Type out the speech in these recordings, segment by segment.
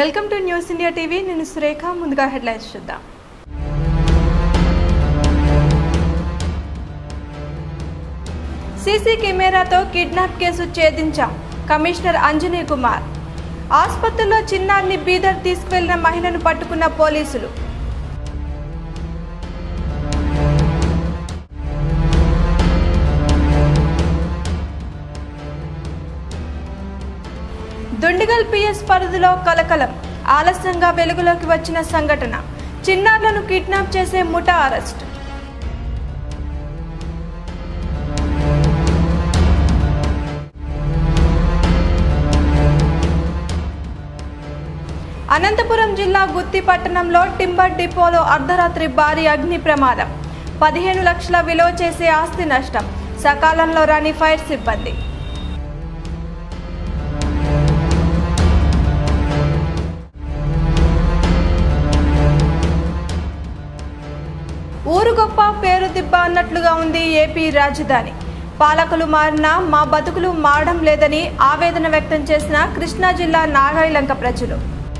Welcome to news India TV నేను సురేఖ ముందుగా headlines చూద్దాం సీసీ కెమెరాతో కిడ్నాప్ కేసు ఛేదించాం కమిషనర్ అంజనీ కుమార్ ఆసుపత్రిలో చిన్నారిని బీదర్ తీసుకువెళ్లిన మహిళను పట్టుకున్న పోలీసులు దుండిగల్ పిఎస్ పరిధిలో కలకలం ఆలస్యంగా వెలుగులోకి వచ్చిన సంఘటన చిన్నారులను కిడ్నాప్ చేసే ముఠా అరెస్ట్ అనంతపురం జిల్లా గుత్తి పట్టణంలో టింబర్ డిపోలో అర్ధరాత్రి భారీ అగ్ని ప్రమాదం పదిహేను లక్షల విలువ చేసే ఆస్తి నష్టం సకాలంలో రాని ఫైర్ సిబ్బంది ఊరు గొప్ప పేరు దిబ్బ అన్నట్లుగా ఉంది ఏపీ రాజధాని పాలకులు మారినా మా బతుకులు మారడం లేదని ఆవేదన వ్యక్తం చేసిన కృష్ణా జిల్లా నాగాయలంక ప్రజలు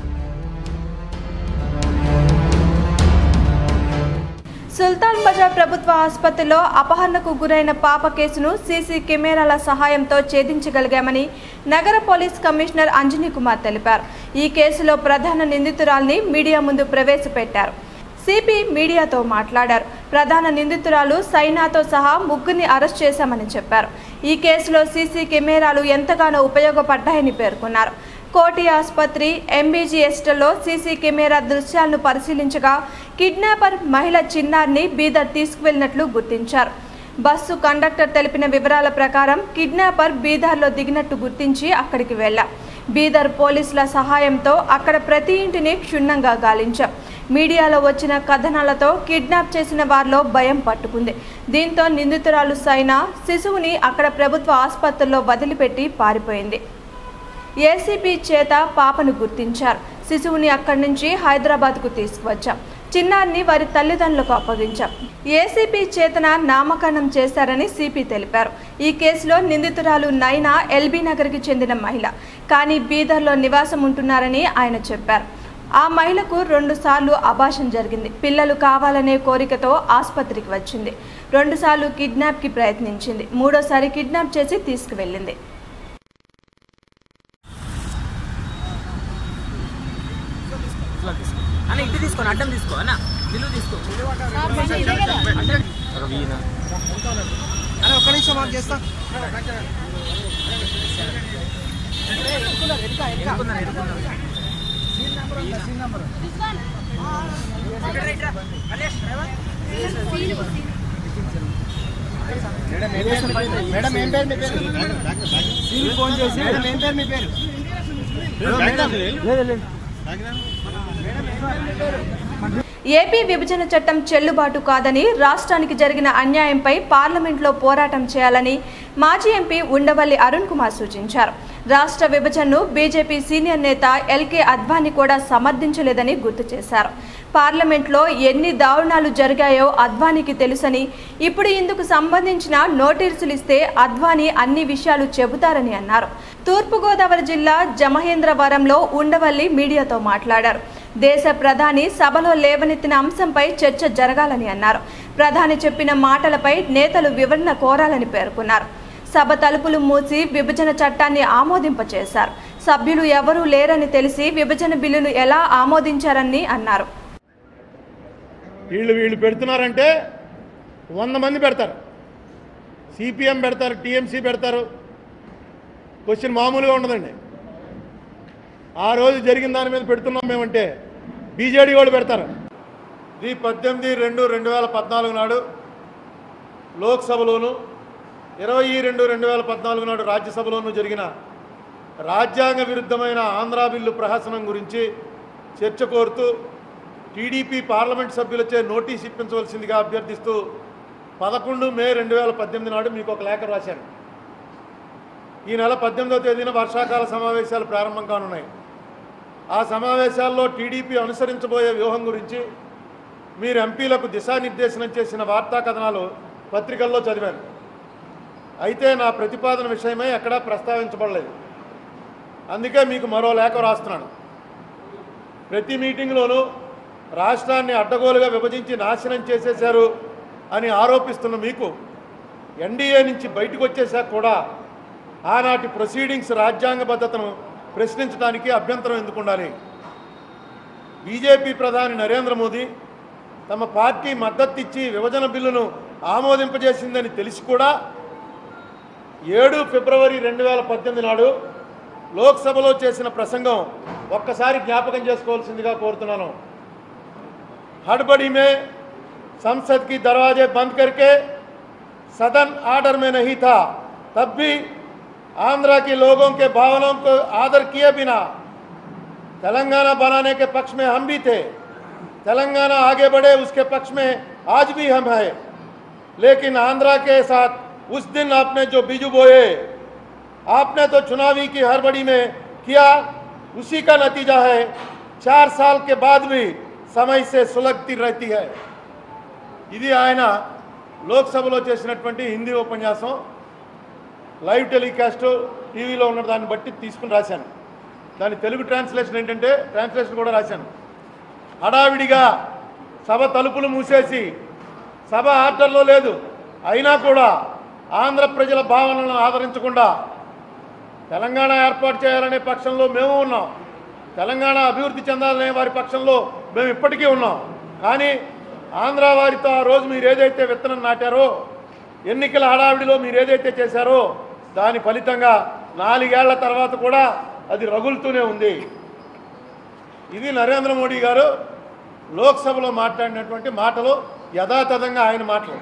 సుల్తాన్ బజార్ ప్రభుత్వ ఆసుపత్రిలో అపహరణకు గురైన పాప కేసును సీసీ కెమెరాల సహాయంతో ఛేదించగలిగామని నగర పోలీస్ కమిషనర్ అంజనీ కుమార్ తెలిపారు ఈ కేసులో ప్రధాన నిందితురాల్ని మీడియా ముందు ప్రవేశపెట్టారు సిపి మీడియాతో మాట్లాడారు ప్రధాన నిందితురాలు సైనాతో సహా ముగ్గురిని అరెస్ట్ చేశామని చెప్పారు ఈ కేసులో సీసీ కెమెరాలు ఎంతగానో ఉపయోగపడ్డాయని పేర్కొన్నారు కోటి ఆసుపత్రి ఎంబీజీఎస్టలో సీసీ కెమెరా దృశ్యాలను పరిశీలించగా కిడ్నాపర్ మహిళ చిన్నారిని బీదర్ తీసుకువెళ్లినట్లు గుర్తించారు బస్సు కండక్టర్ తెలిపిన వివరాల ప్రకారం కిడ్నాపర్ బీదర్లో దిగినట్టు గుర్తించి అక్కడికి వెళ్ళాం బీదర్ పోలీసుల సహాయంతో అక్కడ ప్రతి ఇంటిని క్షుణ్ణంగా గాలించాం మీడియాలో వచ్చిన కథనాలతో కిడ్నాప్ చేసిన వారిలో భయం పట్టుకుంది దీంతో నిందితురాలు సైనా శిశువుని అక్కడ ప్రభుత్వ ఆసుపత్రిలో వదిలిపెట్టి పారిపోయింది ఏసీబీ చేత పాపను గుర్తించారు శిశువుని అక్కడి నుంచి హైదరాబాద్కు తీసుకువచ్చాం చిన్నారిని వారి తల్లిదండ్రులకు అప్పగించాం ఏసీపీ చేతన నామకరణం చేశారని సిపి తెలిపారు ఈ కేసులో నిందితురాలు నైనా ఎల్బీ నగర్కి చెందిన మహిళ కానీ బీదర్లో నివాసం ఉంటున్నారని ఆయన చెప్పారు ఆ మహిళకు రెండుసార్లు అభాషణ జరిగింది పిల్లలు కావాలనే కోరికతో ఆసుపత్రికి వచ్చింది రెండుసార్లు కిడ్నాప్కి ప్రయత్నించింది మూడోసారి కిడ్నాప్ చేసి తీసుకువెళ్ళింది అన్న ఇటు తీసుకో అడ్డం తీసుకో అన్న నిలువు తీసుకో అరే ఒక్క నిమిషం మాకు చేస్తా ఎడుకున్నారు ఎడుకున్నారు మేడం ఏం పేరు మీ పేరు సీల్ ఫోన్ చేసి మేడం ఏం పేరు మీ పేరు మేడం ఏపీ విభజన చట్టం చెల్లుబాటు కాదని రాష్ట్రానికి జరిగిన అన్యాయంపై పార్లమెంట్లో పోరాటం చేయాలని మాజీ ఎంపీ ఉండవల్లి అరుణ్ కుమార్ సూచించారు రాష్ట్ర విభజనను బీజేపీ సీనియర్ నేత ఎల్కే అద్వానీ కూడా సమర్థించలేదని గుర్తు చేశారు పార్లమెంట్లో ఎన్ని దారుణాలు జరిగాయో అద్వానీకి తెలుసని ఇప్పుడు ఇందుకు సంబంధించిన నోటీసులు ఇస్తే అద్వానీ అన్ని విషయాలు చెబుతారని అన్నారు తూర్పుగోదావరి జిల్లా జమహేంద్రవరంలో ఉండవల్లి మీడియాతో మాట్లాడారు దేశ ప్రధాని సభలో లేవనెత్తిన అంశంపై చర్చ జరగాలని అన్నారు ప్రధాని చెప్పిన మాటలపై నేతలు వివరణ కోరాలని పేర్కొన్నారు సభ తలుపులు మూసి విభజన చట్టాన్ని ఆమోదింపచేశారు సభ్యులు ఎవరూ లేరని తెలిసి విభజన బిల్లును ఎలా ఆమోదించారని అన్నారు వీళ్ళు వీళ్ళు పెడుతున్నారంటే వంద మంది పెడతారు సిపిఎం పెడతారు టీఎంసీ పెడతారు క్వశ్చన్ మామూలుగా ఉండదండి ఆ రోజు జరిగిన దాని మీద పెడుతున్నాం మేమంటే బీజేడీ వాళ్ళు పెడతారు ఇది పద్దెనిమిది రెండు రెండు వేల పద్నాలుగు నాడు లోక్సభలోను ఇరవై రెండు రెండు వేల పద్నాలుగు నాడు రాజ్యసభలోనూ జరిగిన రాజ్యాంగ విరుద్ధమైన ఆంధ్రా బిల్లు ప్రహసనం గురించి చర్చ కోరుతూ టీడీపీ పార్లమెంట్ సభ్యులచే నోటీస్ ఇప్పించవలసిందిగా అభ్యర్థిస్తూ పదకొండు మే రెండు వేల పద్దెనిమిది నాడు మీకు ఒక లేఖ రాశాను ఈ నెల పద్దెనిమిదవ తేదీన వర్షాకాల సమావేశాలు ప్రారంభం కానున్నాయి ఆ సమావేశాల్లో టీడీపీ అనుసరించబోయే వ్యూహం గురించి మీరు ఎంపీలకు దిశానిర్దేశనం చేసిన వార్తా కథనాలు పత్రికల్లో చదివాను అయితే నా ప్రతిపాదన విషయమై ఎక్కడా ప్రస్తావించబడలేదు అందుకే మీకు మరో లేఖ రాస్తున్నాను ప్రతి మీటింగ్లోనూ రాష్ట్రాన్ని అడ్డగోలుగా విభజించి నాశనం చేసేశారు అని ఆరోపిస్తున్న మీకు ఎన్డీఏ నుంచి బయటకు వచ్చేసాక కూడా ఆనాటి ప్రొసీడింగ్స్ రాజ్యాంగబద్ధతను ప్రశ్నించడానికి అభ్యంతరం ఎందుకు ఉండాలి బీజేపీ ప్రధాని నరేంద్ర మోదీ తమ పార్టీ మద్దతు ఇచ్చి విభజన బిల్లును ఆమోదింపజేసిందని తెలిసి కూడా ఏడు ఫిబ్రవరి రెండు వేల పద్దెనిమిది నాడు లోక్సభలో చేసిన ప్రసంగం ఒక్కసారి జ్ఞాపకం చేసుకోవాల్సిందిగా కోరుతున్నాను हड़बड़ी में संसद की दरवाजे बंद करके सदन आर्डर में नहीं था तब भी आंध्रा के लोगों के भावनाओं को आदर किए बिना तेलंगाना बनाने के पक्ष में हम भी थे तेलंगाना आगे बढ़े उसके पक्ष में आज भी हम हैं लेकिन आंध्रा के साथ उस दिन आपने जो बीजू बोए आपने तो चुनावी की हड़बड़ी में किया उसी का नतीजा है चार साल के बाद भी समय से सुलगती रहती है ఇది ఆయన లోక్సభలో చేసినటువంటి హిందీ ఉపన్యాసం లైవ్ టెలికాస్ట్ టీవీలో ఉన్న దాన్ని బట్టి తీసుకుని రాశాను దాని తెలుగు ట్రాన్స్లేషన్ ఏంటంటే ట్రాన్స్లేషన్ కూడా రాశాను హడావిడిగా సభ తలుపులు మూసేసి సభ ఆర్డర్లో లేదు అయినా కూడా ఆంధ్ర ప్రజల భావనలను ఆదరించకుండా తెలంగాణ ఏర్పాటు చేయాలనే పక్షంలో మేము ఉన్నాం తెలంగాణ అభివృద్ధి చెందాలనే వారి పక్షంలో మేము ఇప్పటికీ ఉన్నాం కానీ ఆంధ్ర వారితో ఆ రోజు మీరు ఏదైతే విత్తనం నాటారో ఎన్నికల హడావిడిలో మీరు ఏదైతే చేశారో దాని ఫలితంగా నాలుగేళ్ల తర్వాత కూడా అది రగులుతూనే ఉంది ఇది నరేంద్ర మోడీ గారు లోక్సభలో మాట్లాడినటువంటి మాటలు యథాతథంగా ఆయన మాటలు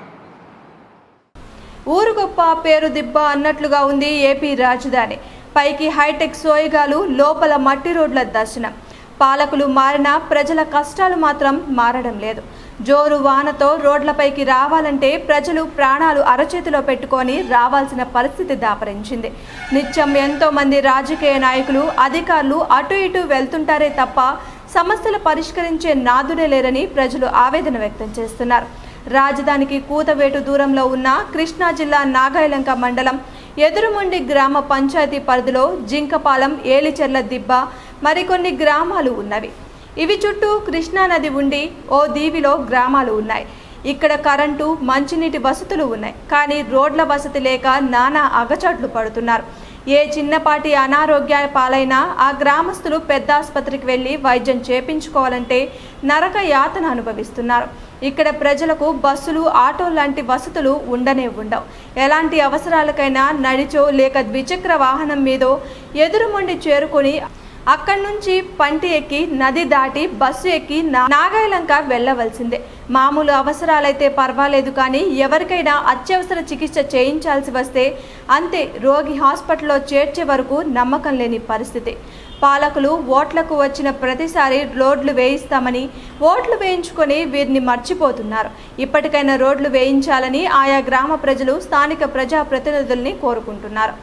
ఊరు గొప్ప పేరు దిబ్బ అన్నట్లుగా ఉంది ఏపీ రాజధాని పైకి హైటెక్ సోయగాలు లోపల మట్టి రోడ్ల దర్శనం పాలకులు మారినా ప్రజల కష్టాలు మాత్రం మారడం లేదు జోరు వానతో రోడ్లపైకి రావాలంటే ప్రజలు ప్రాణాలు అరచేతిలో పెట్టుకొని రావాల్సిన పరిస్థితి దాపరించింది నిత్యం ఎంతో మంది రాజకీయ నాయకులు అధికారులు అటు ఇటు వెళ్తుంటారే తప్ప సమస్యలు పరిష్కరించే నాదుడే లేరని ప్రజలు ఆవేదన వ్యక్తం చేస్తున్నారు రాజధానికి కూతవేటు దూరంలో ఉన్న కృష్ణా జిల్లా నాగాయలంక మండలం ఎదురుముండి గ్రామ పంచాయతీ పరిధిలో జింకపాలెం ఏలిచెర్ల దిబ్బ మరికొన్ని గ్రామాలు ఉన్నవి ఇవి చుట్టూ కృష్ణా నది ఉండి ఓ దీవిలో గ్రామాలు ఉన్నాయి ఇక్కడ కరెంటు మంచినీటి వసతులు ఉన్నాయి కానీ రోడ్ల వసతి లేక నానా అగచాట్లు పడుతున్నారు ఏ చిన్నపాటి అనారోగ్య పాలైనా ఆ గ్రామస్తులు పెద్ద ఆసుపత్రికి వెళ్ళి వైద్యం చేపించుకోవాలంటే నరక యాతన అనుభవిస్తున్నారు ఇక్కడ ప్రజలకు బస్సులు ఆటో లాంటి వసతులు ఉండనే ఉండవు ఎలాంటి అవసరాలకైనా నడిచో లేక ద్విచక్ర వాహనం మీదో ఎదురుముండి చేరుకొని అక్కడి నుంచి పంటి ఎక్కి నది దాటి బస్సు ఎక్కి నా- నాగాయలంక వెళ్ళవలసిందే మామూలు అవసరాలైతే పర్వాలేదు కానీ ఎవరికైనా అత్యవసర చికిత్స చేయించాల్సి వస్తే అంతే రోగి హాస్పిటల్లో చేర్చే వరకు నమ్మకం లేని పరిస్థితి పాలకులు ఓట్లకు వచ్చిన ప్రతిసారి రోడ్లు వేయిస్తామని ఓట్లు వేయించుకొని వీరిని మర్చిపోతున్నారు ఇప్పటికైనా రోడ్లు వేయించాలని ఆయా గ్రామ ప్రజలు స్థానిక ప్రజాప్రతినిధుల్ని కోరుకుంటున్నారు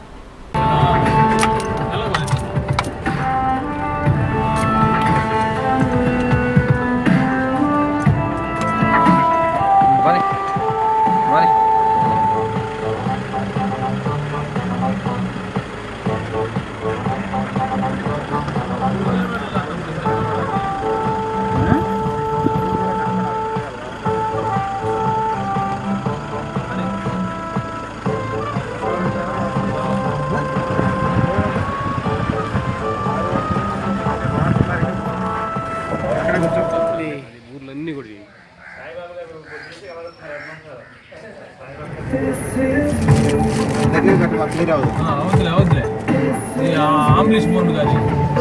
Vale. Vale. ఊర్లన్నీ కూడా ఇవి. ఆ, అవద్దులే అవద్దులే ఈ ఆ ఆంబులెన్స్ బోర్డు కానీ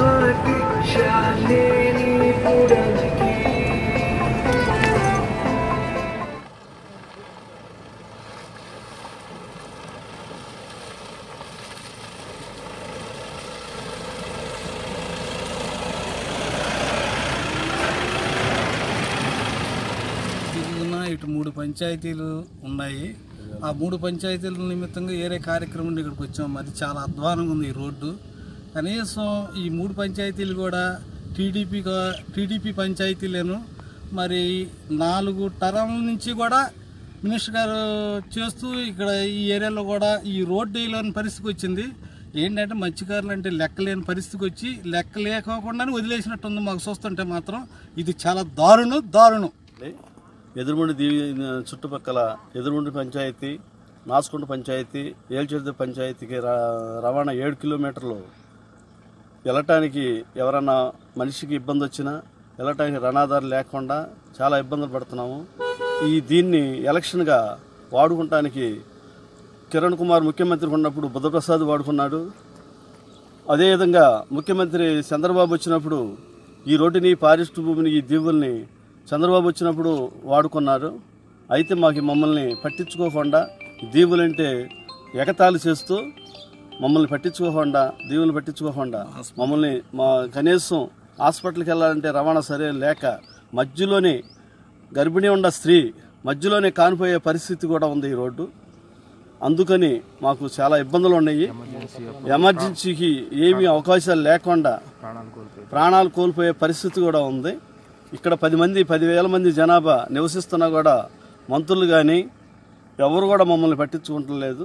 తిరుగున ఇటు మూడు పంచాయతీలు ఉన్నాయి ఆ మూడు పంచాయతీల నిమిత్తంగా ఏరే కార్యక్రమం నుండి ఇక్కడికి వచ్చాం మరి చాలా అధ్వానంగా ఉంది ఈ రోడ్డు కనీసం ఈ మూడు పంచాయతీలు కూడా టీడీపీ టీడీపీ పంచాయతీలేను మరి నాలుగు టర్మ్ నుంచి కూడా మినిస్టర్ గారు చేస్తూ ఇక్కడ ఈ ఏరియాలో కూడా ఈ రోడ్డు వేయలేని పరిస్థితికి వచ్చింది ఏంటంటే మత్స్యకారులు అంటే లెక్కలేని పరిస్థితికి వచ్చి లెక్క లేకోకుండానే వదిలేసినట్టుంది మాకు చూస్తుంటే మాత్రం ఇది చాలా దారుణం దారుణం ఎదురుముండి దీ చుట్టుపక్కల ఎదురుముండి పంచాయతీ నాసుకుంట పంచాయతీ ఏల్చెర్ద పంచాయతీకి రా- రవాణా ఏడు కిలోమీటర్లు వెళ్ళటానికి ఎవరన్నా మనిషికి ఇబ్బంది వచ్చినా వెళ్ళటానికి రణాదారు లేకుండా చాలా ఇబ్బందులు పడుతున్నాము ఈ దీన్ని ఎలక్షన్గా వాడుకుంటానికి కిరణ్ కుమార్ ముఖ్యమంత్రి ఉన్నప్పుడు బుద్ధప్రసాద్ వాడుకున్నాడు అదేవిధంగా ముఖ్యమంత్రి చంద్రబాబు వచ్చినప్పుడు ఈ రోడ్డుని ఫారెస్ట్ భూమిని ఈ దీవుల్ని చంద్రబాబు వచ్చినప్పుడు వాడుకున్నారు అయితే మాకు మమ్మల్ని పట్టించుకోకుండా దీవులంటే ఎగతాళి చేస్తూ మమ్మల్ని పట్టించుకోకుండా దీవులు పట్టించుకోకుండా మమ్మల్ని మా కనీసం హాస్పిటల్కి వెళ్ళాలంటే రవాణా సరే లేక మధ్యలోనే గర్భిణీ ఉన్న స్త్రీ మధ్యలోనే కానిపోయే పరిస్థితి కూడా ఉంది ఈ రోడ్డు అందుకని మాకు చాలా ఇబ్బందులు ఉన్నాయి ఎమర్జెన్సీకి ఏమీ అవకాశాలు లేకుండా ప్రాణాలు కోల్పోయే పరిస్థితి కూడా ఉంది ఇక్కడ పది మంది పదివేల మంది జనాభా నివసిస్తున్నా కూడా మంత్రులు కానీ ఎవరు కూడా మమ్మల్ని పట్టించుకోవటం లేదు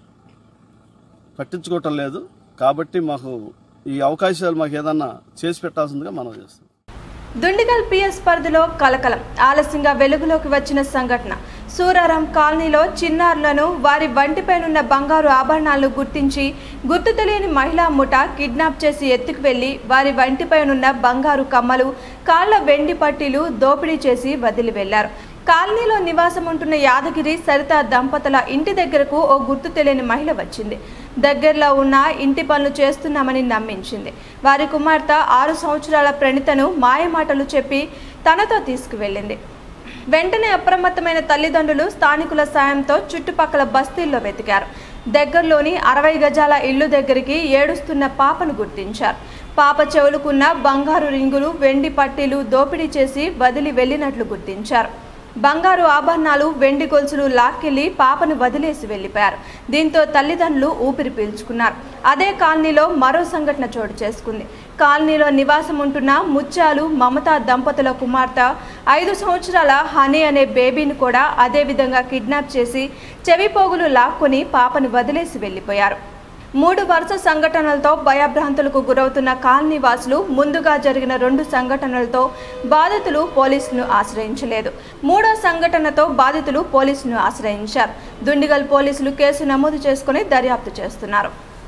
పట్టించుకోవటం లేదు కాబట్టి మాకు ఈ అవకాశాలు మాకు ఏదన్నా చేసి పెట్టాల్సిందిగా మనం చేస్తాం దుండిగల్ పిఎస్ పరిధిలో కలకలం ఆలస్యంగా వెలుగులోకి వచ్చిన సంఘటన సూరారాం కాలనీలో చిన్నారులను వారి వంటిపైనున్న బంగారు ఆభరణాలను గుర్తించి గుర్తు తెలియని మహిళా ముఠ కిడ్నాప్ చేసి ఎత్తుకు వెళ్లి వారి వంటిపైనున్న బంగారు కమ్మలు కాళ్ల వెండి పట్టీలు దోపిడీ చేసి వదిలి వెళ్లారు కాలనీలో నివాసం ఉంటున్న యాదగిరి సరిత దంపతుల ఇంటి దగ్గరకు ఓ గుర్తు తెలియని మహిళ వచ్చింది దగ్గరలో ఉన్న ఇంటి పనులు చేస్తున్నామని నమ్మించింది వారి కుమార్తె ఆరు సంవత్సరాల ప్రణితను మాయమాటలు చెప్పి తనతో తీసుకువెళ్ళింది వెంటనే అప్రమత్తమైన తల్లిదండ్రులు స్థానికుల సాయంతో చుట్టుపక్కల బస్తీల్లో వెతికారు దగ్గరలోని అరవై గజాల ఇల్లు దగ్గరికి ఏడుస్తున్న పాపను గుర్తించారు పాప చెవులుకున్న బంగారు రింగులు వెండి పట్టీలు దోపిడీ చేసి వదిలి వెళ్ళినట్లు గుర్తించారు బంగారు ఆభరణాలు వెండి గొలుసులు లాక్కెళ్లి పాపను వదిలేసి వెళ్లిపోయారు దీంతో తల్లిదండ్రులు ఊపిరి పీల్చుకున్నారు అదే కాలనీలో మరో సంఘటన చోటు చేసుకుంది కాలనీలో నివాసం ఉంటున్న ముత్యాలు మమతా దంపతుల కుమార్తె ఐదు సంవత్సరాల హనీ అనే బేబీని కూడా అదే విధంగా కిడ్నాప్ చేసి చెవిపోగులు లాక్కొని పాపను వదిలేసి వెళ్లిపోయారు మూడు వరుస సంఘటనలతో భయభ్రాంతులకు గురవుతున్న కాలనీ వాసులు ముందుగా జరిగిన రెండు సంఘటనలతో బాధితులు పోలీసులను ఆశ్రయించలేదు మూడో సంఘటనతో బాధితులు పోలీసులను ఆశ్రయించారు దుండిగల్ పోలీసులు కేసు నమోదు చేసుకుని దర్యాప్తు చేస్తున్నారు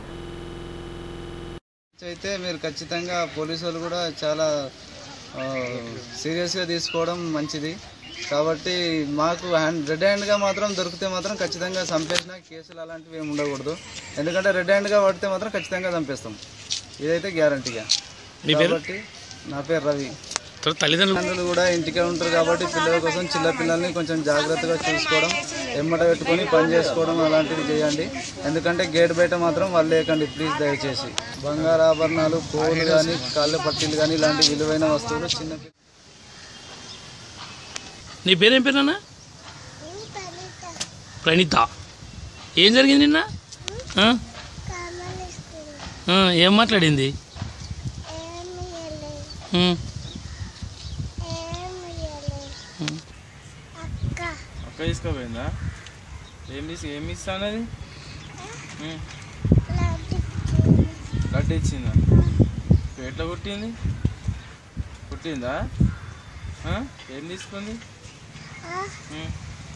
అయితే మీరు ఖచ్చితంగా పోలీసు వాళ్ళు కూడా చాలా ఆ, సీరియస్గా తీసుకోవడం మంచిది కాబట్టి మాకు హ్యాండ్ రెడ్ హ్యాండ్గా మాత్రం దొరికితే మాత్రం ఖచ్చితంగా చంపేసిన కేసులు అలాంటివి ఏమి ఉండకూడదు ఎందుకంటే రెడ్ హ్యాండ్గా పడితే మాత్రం ఖచ్చితంగా చంపేస్తాం ఇదైతే గ్యారంటీగా కాబట్టి నా పేరు రవి తల్లిదండ్రులు కూడా ఇంటికే ఉంటారు కాబట్టి పిల్లల కోసం చిన్న పిల్లల్ని కొంచెం జాగ్రత్తగా చూసుకోవడం ఎమ్మట పెట్టుకొని పని చేసుకోవడం అలాంటివి చేయండి ఎందుకంటే గేట్ బయట మాత్రం వాళ్ళు లేకండి ప్లీజ్ దయచేసి బంగారు ఆభరణాలు పోలు కానీ కాళ్ళ పట్టీలు కానీ ఇలాంటి విలువైన వస్తువులు చిన్న పిల్ల- నీ పేరేం పేరు నాన్న ప్రణీత ఏం జరిగింది నిన్న ఆ? ఆ, ఏం మాట్లాడింది ఉమ్, ఉమ్. అక్క తీసుకోపోయిందా ఏం తీసు ఏం ఇస్తా అన్నది ఉమ్. లడ్డు ఇచ్చిందా ఎట్లా కుట్టింది కుట్టిందా ఆ? ఏం తీసుకుంది ఉమ్.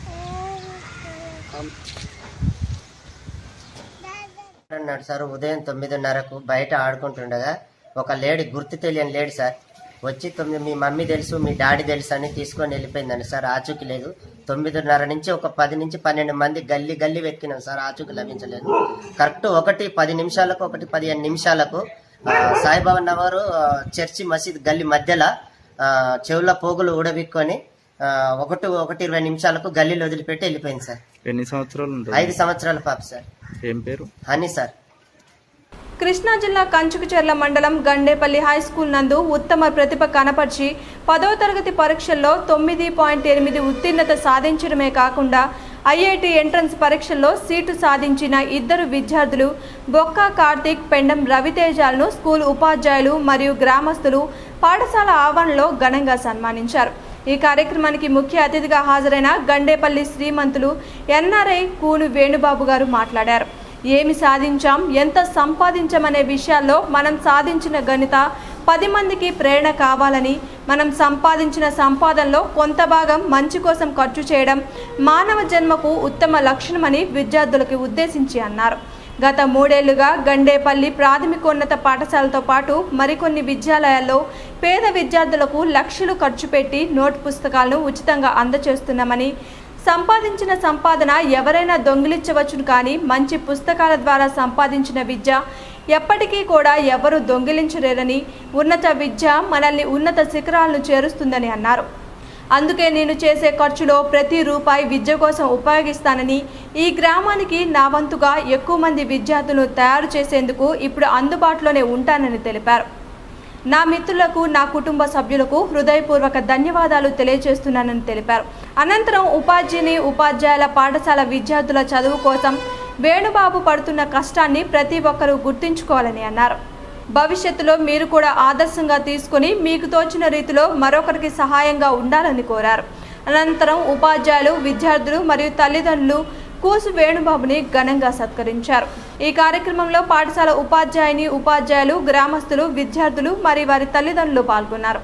అన్నాడు సార్ ఉదయం తొమ్మిదిన్నరకు బయట ఆడుకుంటుండగా ఒక లేడీ గుర్తు తెలియని లేడీ సార్ వచ్చి తొమ్మిది మీ మమ్మీ తెలుసు మీ డాడీ తెలుసు అని తీసుకొని వెళ్ళిపోయిందండి సార్ ఆచూకీ లేదు తొమ్మిదిన్నర నుంచి ఒక పది నుంచి పన్నెండు మంది గల్లీ గల్లీ వెతికినాం సార్ ఆచూకీ లభించలేదు కరెక్ట్ ఒకటి పది నిమిషాలకు ఒకటి పదిహేను నిమిషాలకు ఆ, సాయిబాబా నగరు ఆ, చర్చి మసీద్ గల్లీ మధ్యలో ఆ, చెవుల పోగులు ఊడబిక్కొని ఆ, ఒకటి ఒకటి ఇరవై నిమిషాలకు గల్లీలో వదిలిపెట్టి వెళ్ళిపోయింది సార్ ఎన్ని సంవత్సరాలు ఐదు ఉంటుంది సంవత్సరాల పాప సార్ ఏం పేరు హనీ సార్ కృష్ణా జిల్లా కంచుకుచెర్ల మండలం గండేపల్లి హై స్కూల్ నందు ఉత్తమ ప్రతిభ కనపరిచి పదవ తరగతి పరీక్షల్లో తొమ్మిది పాయింట్ ఎనిమిది ఉత్తీర్ణత సాధించడమే కాకుండా ఐఐటి ఎంట్రన్స్ పరీక్షల్లో సీటు సాధించిన ఇద్దరు విద్యార్థులు బొక్క కార్తీక్ పెండం రవితేజాలను స్కూల్ ఉపాధ్యాయులు మరియు గ్రామస్తులు పాఠశాల ఆవరణలో ఘనంగా సన్మానించారు ఈ కార్యక్రమానికి ముఖ్య అతిథిగా హాజరైన గండేపల్లి శ్రీమంతులు ఎన్ఆర్ఐ కూను వేణుబాబు గారు మాట్లాడారు ఏమి సాధించాం ఎంత సంపాదించామనే విషయాల్లో మనం సాధించిన గణిత పది మందికి ప్రేరణ కావాలని మనం సంపాదించిన సంపాదనలో కొంత భాగం మంచి కోసం ఖర్చు చేయడం మానవ జన్మకు ఉత్తమ లక్షణమని విద్యార్థులకు ఉద్దేశించి అన్నారు గత మూడేళ్లుగా గండేపల్లి ప్రాథమికోన్నత పాఠశాలతో పాటు మరికొన్ని విద్యాలయాల్లో పేద విద్యార్థులకు లక్షలు ఖర్చు పెట్టి నోట్ పుస్తకాలను ఉచితంగా అందచేస్తున్నామని సంపాదించిన సంపాదన ఎవరైనా దొంగిలించవచ్చును కానీ మంచి పుస్తకాల ద్వారా సంపాదించిన విద్య ఎప్పటికీ కూడా ఎవరు దొంగిలించలేరని ఉన్నత విద్య మనల్ని ఉన్నత శిఖరాలను చేరుస్తుందని అన్నారు అందుకే నేను చేసే ఖర్చులో ప్రతి రూపాయి విద్య కోసం ఉపయోగిస్తానని ఈ గ్రామానికి నా వంతుగా ఎక్కువ మంది విద్యార్థులను తయారు చేసేందుకు ఇప్పుడు అందుబాటులోనే ఉంటానని తెలిపారు నా మిత్రులకు నా కుటుంబ సభ్యులకు హృదయపూర్వక ధన్యవాదాలు తెలియజేస్తున్నానని తెలిపారు అనంతరం ఉపాధ్యాయుని ఉపాధ్యాయుల పాఠశాల విద్యార్థుల చదువు కోసం వేణుబాబు పడుతున్న కష్టాన్ని ప్రతి ఒక్కరూ గుర్తుంచుకోవాలని అన్నారు భవిష్యత్తులో మీరు కూడా ఆదర్శంగా తీసుకుని మీకు తోచిన రీతిలో మరొకరికి సహాయంగా ఉండాలని కోరారు అనంతరం ఉపాధ్యాయులు విద్యార్థులు మరియు తల్లిదండ్రులు కూసు వేణుబాబుని ఘనంగా సత్కరించారు ఈ కార్యక్రమంలో పాఠశాల ఉపాధ్యాయుని ఉపాధ్యాయులు గ్రామస్తులు విద్యార్థులు మరియు వారి తల్లిదండ్రులు పాల్గొన్నారు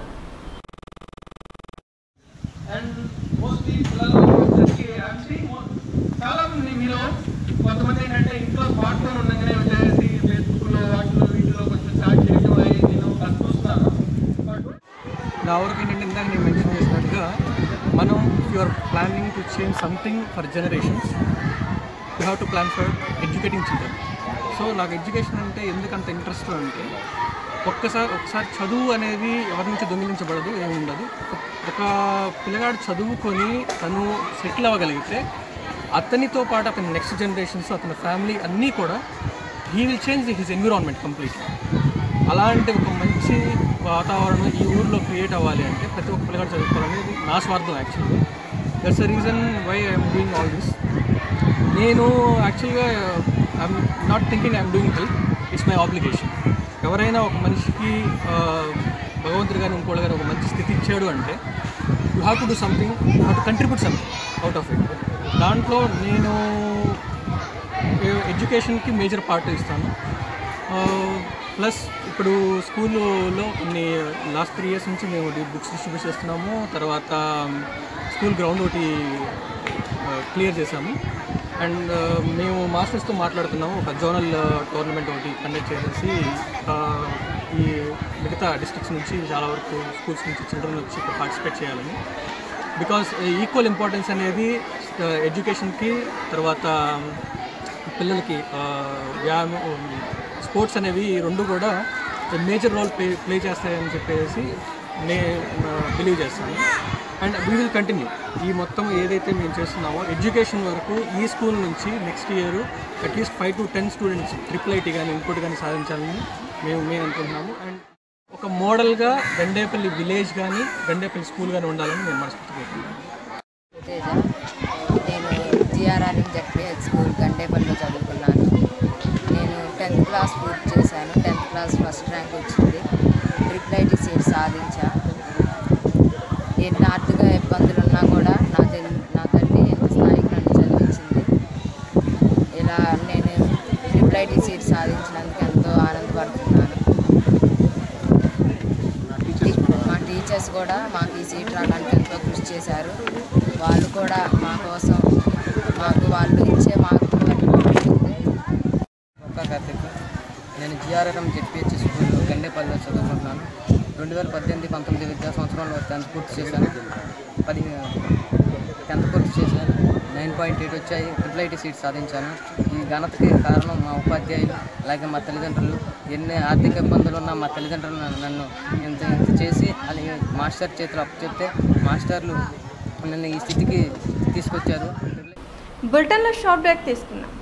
అండ్ మోస్ట్లీ పిల్లలకి యాక్చువల్లీ చాలా మంది మీరు కొంతమంది ఏంటంటే ఇంట్లో స్మార్ట్ ఫోన్ ఉండగానే వచ్చేసి ఫేస్బుక్లో వాటిలో వీటిలో కొంచెం చాట్ చేయడం అవి నేను అది చూస్తున్నాను నా వరకు ఏంటంటే ఇందాక నేను మెన్షన్ చేసినట్టుగా మనం you are planning to change something for generations you have to plan for educating children so నాకు ఎడ్యుకేషన్ అంటే ఎందుకంత ఇంట్రెస్ట్ అంటే ఒక్కసారి ఒకసారి చదువు అనేది ఎవరి నుంచి దొంగిలించబడదు ఏమి ఉండదు ఒక ఒక పిల్లగాడు చదువుకొని తను సెటిల్ అవ్వగలిగితే అతనితో పాటు అతని నెక్స్ట్ జనరేషన్స్ అతని ఫ్యామిలీ అన్నీ కూడా he will change his environment completely అలాంటి ఒక మంచి వాతావరణం ఈ ఊర్లో క్రియేట్ అవ్వాలి అంటే ప్రతి ఒక్క పిల్లగాడు చదువుకోవాలనేది నా స్వార్థం actually that's the reason why I'm doing all this నేను యాక్చువల్గా I'm not thinking I'm doing help it's my obligation ఎవరైనా ఒక మనిషికి ఆ, భగవంతుడు కానీ ఇంకోళ్ళు కానీ ఒక మంచి స్థితి ఇచ్చాడు అంటే you have to do something you have to contribute something out of it దాంట్లో నేను ఎడ్యుకేషన్కి మేజర్ పార్ట్ ఇస్తాను ప్లస్ ఇప్పుడు స్కూల్లో కొన్ని లాస్ట్ త్రీ ఇయర్స్ నుంచి మేము బుక్స్ డిస్ట్రిబ్యూట్ చేస్తున్నాము తర్వాత స్కూల్ గ్రౌండ్ ఒకటి క్లియర్ చేశాము అండ్ మేము మాస్టర్స్తో మాట్లాడుతున్నాము ఒక జోనల్ టోర్నమెంట్ ఒకటి కండక్ట్ చేసేసి ఆ, ఈ మిగతా డిస్ట్రిక్ట్స్ నుంచి చాలా వరకు స్కూల్స్ నుంచి చిల్డ్రన్ వచ్చి పార్టిసిపేట్ చేయాలని బికాస్ ఈక్వల్ ఇంపార్టెన్స్ అనేది ఎడ్యుకేషన్కి తర్వాత పిల్లలకి ఆ, వ్యాయామం స్పోర్ట్స్ అనేవి ఈ రెండు కూడా మేజర్ రోల్ ప్లే ప్లే చేస్తాయని చెప్పేసి నేను బిలీవ్ చేస్తాను అండ్ వీ విల్ కంటిన్యూ ఈ మొత్తం ఏదైతే మేము చేస్తున్నామో ఎడ్యుకేషన్ వరకు ఈ స్కూల్ నుంచి next year at least five to ten students triple IT కానీ ఇంకోటి కానీ సాధించాలని మేము మేము అనుకుంటున్నాము అండ్ ఒక మోడల్గా గండేపల్లి విలేజ్ కానీ గండేపల్లి స్కూల్ కానీ ఉండాలని నేను మనస్ఫూర్తిగా కోరుకుంటున్నాను తేజ నేను జిఆర్ఆర్ జెడ్పిహెచ్ స్కూల్ గండేపల్లిలో చదువుకున్నాను నేను టెన్త్ క్లాస్ పూర్తి చేశాను టెన్త్ క్లాస్ ఫస్ట్ ర్యాంక్ వచ్చింది ట్రిపుల్ ఐటీ సీట్ సాధించా ఎన్ని ఆర్థిక ఇబ్బందులు ఉన్నా కూడా నా తెల్ నా తల్లి ఎంత స్థాయికి నన్ను చదివించింది ఇలా నేను ట్రిపుల్ ఐటీ సీట్ సాధించినందుకు ఎంతో ఆనందపడుతున్నాను మా టీచర్స్ కూడా మాకు ఈ సీట్ రావడానికి ఎంతో కృషి చేశారు వాళ్ళు కూడా మా కోసం మాకు వాళ్ళు ఇచ్చే మార్కులు బట్టి ఉంటుంది ఒక్క కార్తిక్ నేను జిఆర్ఆర్ఎం జెడ్పిహెచ్ స్కూల్లో గండేపల్లిలో చదువుకుంటున్నాను రెండు వేల పద్దెనిమిది పంతొమ్మిది విద్యా సంవత్సరంలో టెన్త్ పూర్తి చేశాను పది టెన్త్ పూర్తి చేశాను నైన్ పాయింట్ ఎయిట్ వచ్చాయి ట్రిపుల్ ఐటీ సీట్ సాధించాను ఈ ఘనతకి కారణం మా ఉపాధ్యాయులు అలాగే మా తల్లిదండ్రులు ఎన్ని ఆర్థిక ఇబ్బందులు ఉన్నా మా తల్లిదండ్రులు నన్ను- నన్ను ఇంత ఇంత చేసి అలాగే మాస్టర్ చేతులు అప్పచెప్తే మాస్టర్లు నన్ను ఈ స్థితికి తీసుకొచ్చారు బులెటిన్లో షార్ట్ బ్రేక్ తీసుకున్నాం